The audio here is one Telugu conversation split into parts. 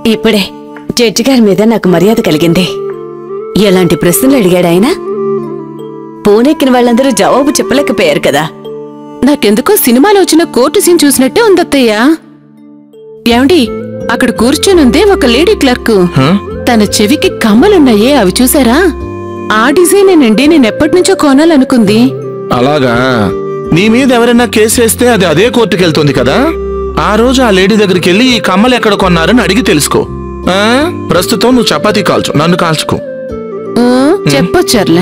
ఇప్పుడే జడ్జి గారి మీద నాకు మర్యాద కలిగింది ఎలాంటి ప్రశ్నలు అడిగాడు ఆయన పూనెక్కిన వాళ్ళందరూ జవాబు చెప్పలేకపోయారు కదా నాకెందుకో సినిమాలో వచ్చిన కోర్టు సీన్ చూసినట్టే ఉందత్తయ్య ఏమండి అక్కడ కూర్చొనుందే ఒక లేడీ క్లర్క్ తన చెవికి కమ్మలున్నాయే అవి చూసారా ఆ డిజైనేనండి నేనెప్పటి నుంచో కొనాలనుకుంది అలాగా నీ మీద ఎవరైనా కేసు వేస్తే అది అదే కోర్టుకి వెళ్తుంది కదా ఆ రోజు ఆ లేడీ దగ్గరికి వెళ్ళి ఈ కమ్మలు ఎక్కడ కొన్నారని అడిగి తెలుసుకో ఆ? ప్రస్తుతం నువ్వు చపాతీ కాల్చు నన్ను కాల్చుకో ఆ, చెప్పొచ్చర్లే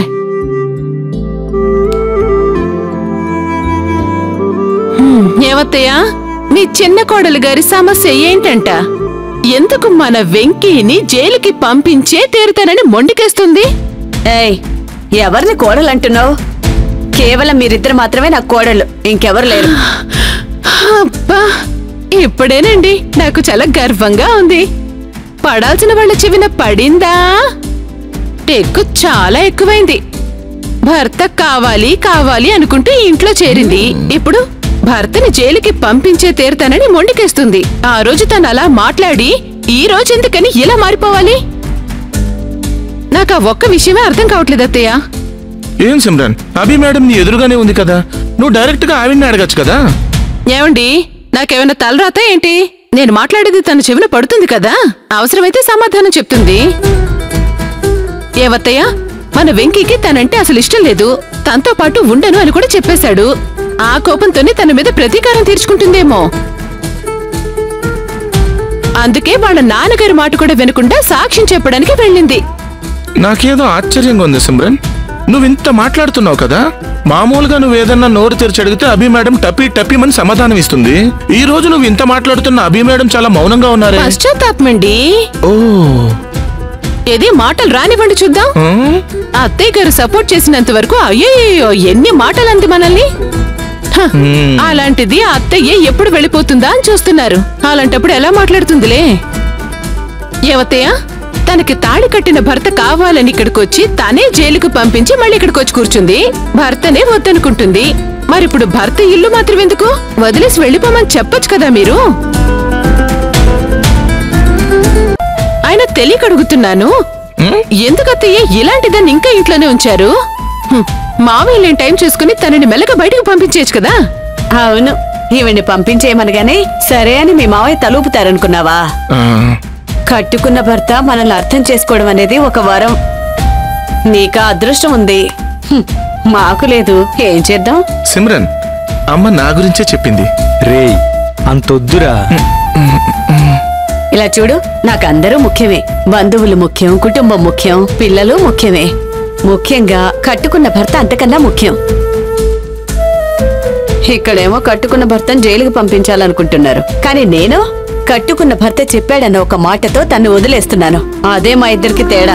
హ్మ్, ఏవత్తయ్యా నీ చిన్న కోడలు గారి సమస్య ఏంటంట ఎందుకు మన వెంకీని జైలుకి పంపించే తీరుతానని మొండికేస్తుంది ఏయ్ ఎవరిని కోడలంటున్నావు కేవలం మీరిద్దరు మాత్రమే నాకు కోడళ్ళు ఇంకెవరు లేరు అబ్బా ఇప్పుడేనండి నాకు చాలా గర్వంగా ఉంది పడాల్సిన వాళ్ళ చెవిన పడిందా ఎక్కువ చాలా ఎక్కువైంది భర్త కావాలి కావాలి అనుకుంటూ ఇంట్లో చేరింది ఇప్పుడు భర్తని జైలుకి పంపించే తీరుతానని మొండికేస్తుంది ఆ రోజు తను అలా మాట్లాడి ఈ రోజు ఎందుకని ఇలా మారిపోవాలి నాకు ఆ ఒక్క విషయమే అర్థం కావట్లేదు అత్తయ్య ఏం సిమ్రాన్ అభి మేడం నీ ఎదురుగానే ఉంది కదా నువ్వు డైరెక్ట్ గా ఆవిడ్ని అడగచ్చు కదా ఏమండి నాకేమైనా తలరాత ఏంటి నేను మాట్లాడేది తన చెవిన పడుతుంది కదా అవసరమైతే సమాధానం చెప్తుంది ఏవత్తయ్య మన వెంకీకి తనంటే అసలు ఇష్టం లేదు తనతో పాటు ఉండను అని కూడా చెప్పేశాడు ఆ కోపంతోనే తన మీద ప్రతీకారం తీర్చుకుంటుందేమో అందుకే వాళ్ళ నాన్నగారి మాట కూడా వినకుండా సాక్ష్యం చెప్పడానికి వెళ్ళింది నాకేదో ఆశ్చర్యంగా ఉంది సిమ్రన్ నువ్వు ఇంత మాట్లాడుతున్నావు కదా మామూలుగా నువ్వు ఏదన్నా నోరు తెరిచి అడిగితే అభి మేడం టపి టపిమని సమాధానం ఇస్తుంది ఈ రోజు నువ్వు ఇంత మాట్లాడుతున్న అభి మేడం చాలా మౌనంగా ఉన్నారే పశ్చాత్తాపమండి ఓ ఏది మాటలు రానివ్వండి చూద్దాం ఆ? ఆ అత్తయ్య గారు సపోర్ట్ చేసినంత వరకు అయ్యో ఎన్ని మాటలు అంది మనల్ని హ, అలాంటిది ఆ అత్తయ్య ఎప్పుడు వెళ్ళిపోతుందా అని చూస్తున్నారు అలాంటప్పుడు ఎలా మాట్లాడుతుందిలే ఏవత్తయ్య తనకి తాళి కట్టిన భర్త కావాలని ఇక్కడికొచ్చి తనే జైలుకు పంపించి మళ్ళీ ఇక్కడికి వచ్చి కూర్చుంది భర్తనే వద్దనుకుంటుంది మరిప్పుడు భర్త ఇల్లు మాత్రం ఎందుకు వదిలేసి వెళ్ళిపోమని చెప్పొచ్చు కదా మీరు ఆయన తెలియక అడుగుతున్నాను ఎందుకత్తయ్య ఇలాంటిదాన్ని ఇంకా ఇంట్లోనే ఉంచారు హ్మ్, మావయ్య లేని టైం చూసుకుని తనని మెల్లగా బయటకు పంపించేయచ్చు కదా అవును ఈవిడ్ని పంపించేయమనగానే సరే అని మీ మావయ్య తలూపుతారనుకున్నావా ఆ, కట్టుకున్న భర్త మనల్ని అర్థం చేసుకోవడం అనేది ఒక వరం నీకా అదృష్టం ఉంది హ్మ్, మాకు లేదు ఏం చేద్దాం సిమ్రన్ అమ్మ నా గురించే చెప్పింది రేయ్ అంతొద్దురా ఇలా చూడు నాకు అందరూ ముఖ్యమే బంధువులు ముఖ్యం కుటుంబం ముఖ్యం పిల్లలు ముఖ్యమే ముఖ్యంగా కట్టుకున్న భర్త అంతకన్నా ముఖ్యం ఇక్కడేమో కట్టుకున్న భర్తను జైలుకు పంపించాలనుకుంటున్నారు కానీ నేను కట్టుకున్న భర్త చెప్పాడన్న ఒక మాటతో తన్ని వదిలేస్తున్నాను అదే మా ఇద్దరికి తేడా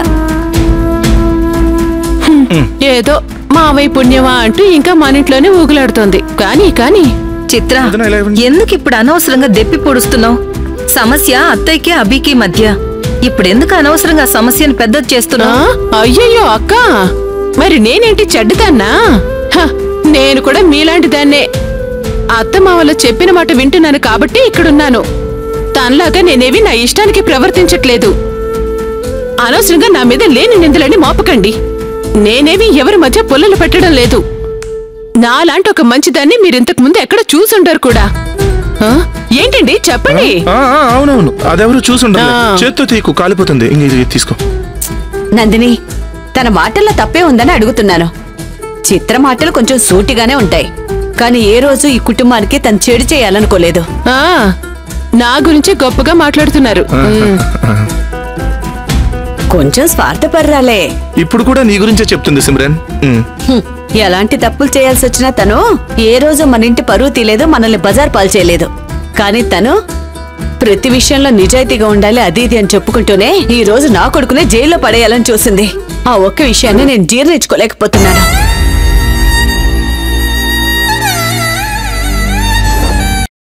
ఏదో మావయ్య పుణ్యమా అంటూ ఇంకా మన ఇంట్లోనే ఊగులాడుతోంది కానీ కానీ చిత్ర వదినా ఇలా ఇవ్వండి. ఎందుకు ఇప్పుడు అనవసరంగా దెప్పి పొడుస్తున్నావు సమస్య అత్తయ్యకి అభికి మధ్య ఇప్పుడెందుకు అనవసరంగా సమస్యను పెద్దది ఆ, చేస్తున్నావు అయ్యయ్యో అక్క మరి నేనేంటి చెడ్డదాన్నా హ, నేను కూడా మీలాంటి దాన్నే అత్తమావలో చెప్పిన మాట వింటున్నాను కాబట్టి ఇక్కడున్నాను తనలాగా నేనేవి నా ఇష్టానికి ప్రవర్తించట్లేదు అనవసరంగా నా మీద లేని నిందలని మోపకండి నేనేవి ఎవరి మధ్య పుల్లలు పెట్టడం లేదు నాలాంటి ఒక మంచిదాన్ని మీరింతకు ముందు ఎక్కడ చూసుండరు కూడా ఆ, ఏంటండి చెప్పండి ఆ, ఆ, అవునవును అదెవరు చూసుండరు ఆ. చేత్తో తీకు కాలిపోతుంది ఇంక ఇది తీసుకో నందిని తన మాటల్లో తప్పే ఉందని అడుగుతున్నాను చిత్ర మాటలు కొంచెం సూటిగానే ఉంటాయి కానీ ఏ రోజు ఈ కుటుంబానికి తను చెడు చేయాలనుకోలేదు ఆ నా గురించే గొప్పగా మాట్లాడుతున్నారు ఉమ్. కొంచెం స్వార్థపర్రాలే ఇప్పుడు కూడా నీ గురించే చెప్తుంది సిమ్రన్ ఉమ్. హ్మ్. ఎలాంటి తప్పులు చేయాల్సి వచ్చినా తను ఏ రోజు మన ఇంటి పరువు తీయలేదు మనల్ని బజార్ పాలు చేయలేదు కానీ తను ప్రతి విషయంలో నిజాయితీగా ఉండాలి అది ఇది అని చెప్పుకుంటూనే ఈ రోజు నా కొడుకునే జైల్లో పడేయాలని చూసింది ఆ ఒక్క విషయాన్ని నేను జీర్ణించుకోలేకపోతున్నాను